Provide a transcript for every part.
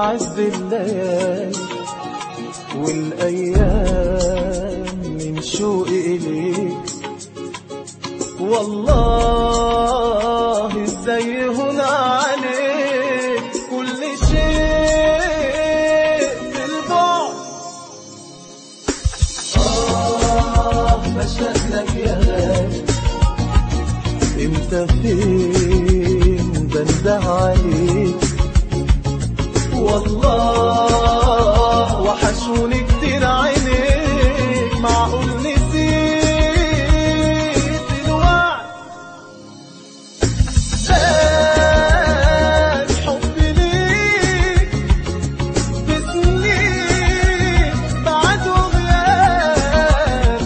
بعز الليالي والأيام من شوقي إليك والله ازاي هنا عليك كل شيء في البعد آه بشتاق لك يا غالي انت فين بنده عليك والله وحشوني كتير عينيك معقول نسيت الوعد زاد حبي ليك بسنين بعد وغياب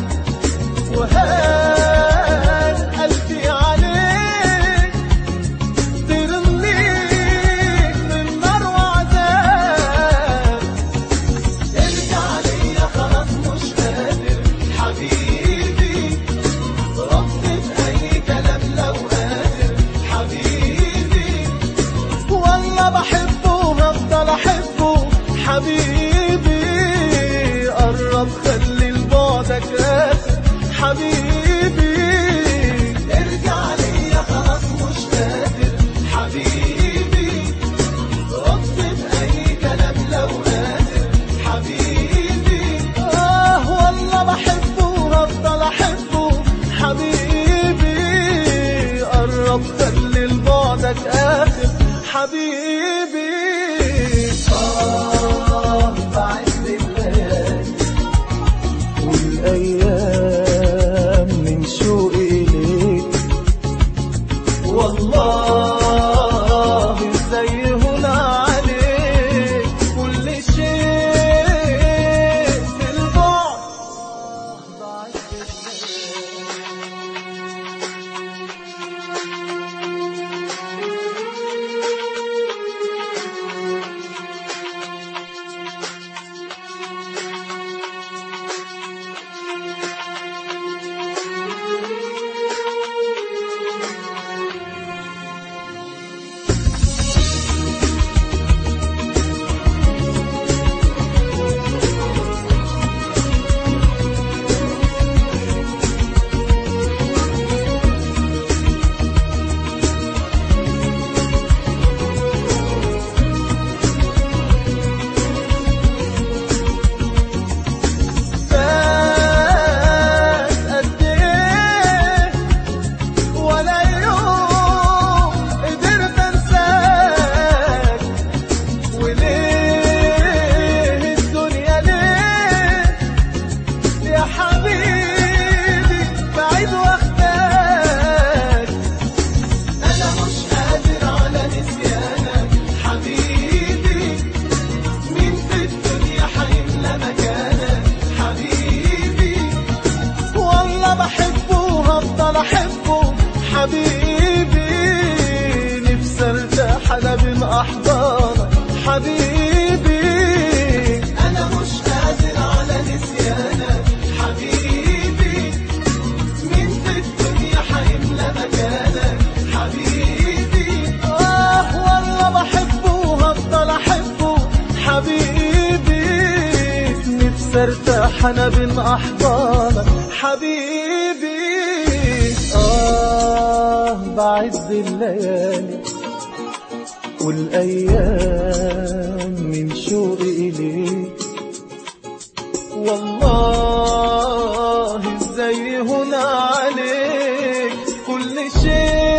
وهان قلبي عليك ترميك من نار وعذاب ارجع ليا خلاص مش قادر حبيبي ردت اي كلام لو قادر حبيبي والله بحبه وهفضل احبه حبيبي قرب خلي لبعدك قاسي حبيبي ارجع ليا خلاص مش قادر حبيبي ردت اي كلام لو قادر حبيبي اه والله بحبه وهفضل احبه حبيبي قرب خلي لبعدك اخر حبيبي اه بعد الليالي والايام من شوقي اليك والله ازاي هنا عليك كل شيء في البعد بعد فات قد ايه ولا يوم قدرت انساك وليه الدنيا ليه يا حبيبي بعيد واخداك انا مش قادر على نسيانك حبيبي مين في الدنيا حيملى مكانك حبيبي والله بحبه وهفضل احبه حبيبي نفسي ارتاح انا بين احضانك حبيبي انا مش قادر على نسيانك حبيبي مين في الدنيا حيملى مكانك حبيبي اه والله بحبه وهفضل احبه حبيبي نفسي ارتاح انا بين احضانك حبيبي اه بعد الليالي والايام من شوقي اليك والله ازاي هنا عليك كل شيء